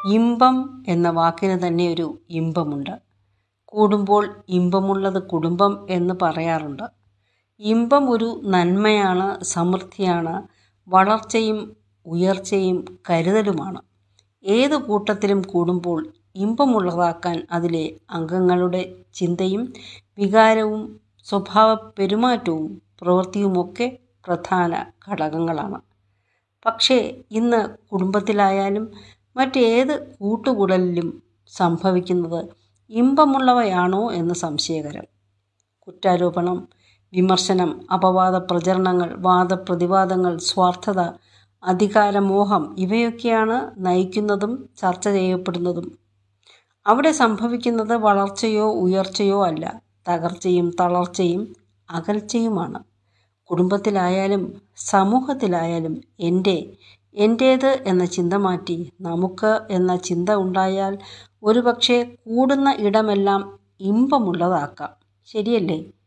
ഇമ്പം എന്ന വാക്കിന് തന്നെ ഒരു ഇമ്പമുണ്ട് കൂടുമ്പോൾ ഇമ്പമുള്ളത് കുടുംബം എന്ന് പറയാറുണ്ട് ഇമ്പം ഒരു നന്മയാണ് സമൃദ്ധിയാണ് വളർച്ചയും ഉയർച്ചയും കരുതലുമാണ് ഏത് കൂട്ടത്തിലും കൂടുമ്പോൾ ഇമ്പമുള്ളതാക്കാൻ അതിലെ അംഗങ്ങളുടെ ചിന്തയും വികാരവും സ്വഭാവ പെരുമാറ്റവും പ്രവൃത്തിയുമൊക്കെ പ്രധാന ഘടകങ്ങളാണ് പക്ഷേ ഇന്ന് കുടുംബത്തിലായാലും മറ്റേത് കൂട്ടുകൂടലിലും സംഭവിക്കുന്നത് ഇമ്പമുള്ളവയാണോ എന്ന് സംശയകരം കുറ്റാരോപണം വിമർശനം അപവാദ പ്രചരണങ്ങൾ വാദപ്രതിവാദങ്ങൾ സ്വാർത്ഥത അധികാരമോഹം ഇവയൊക്കെയാണ് നയിക്കുന്നതും ചർച്ച ചെയ്യപ്പെടുന്നതും അവിടെ സംഭവിക്കുന്നത് വളർച്ചയോ ഉയർച്ചയോ അല്ല തകർച്ചയും തളർച്ചയും അകൽച്ചയുമാണ് കുടുംബത്തിലായാലും സമൂഹത്തിലായാലും എൻ്റെ എൻ്റേത് എന്ന ചിന്ത മാറ്റി നമുക്ക് എന്ന ചിന്ത ഉണ്ടായാൽ ഒരുപക്ഷെ കൂടുന്ന ഇടമെല്ലാം ഇമ്പമുള്ളതാക്കാം ശരിയല്ലേ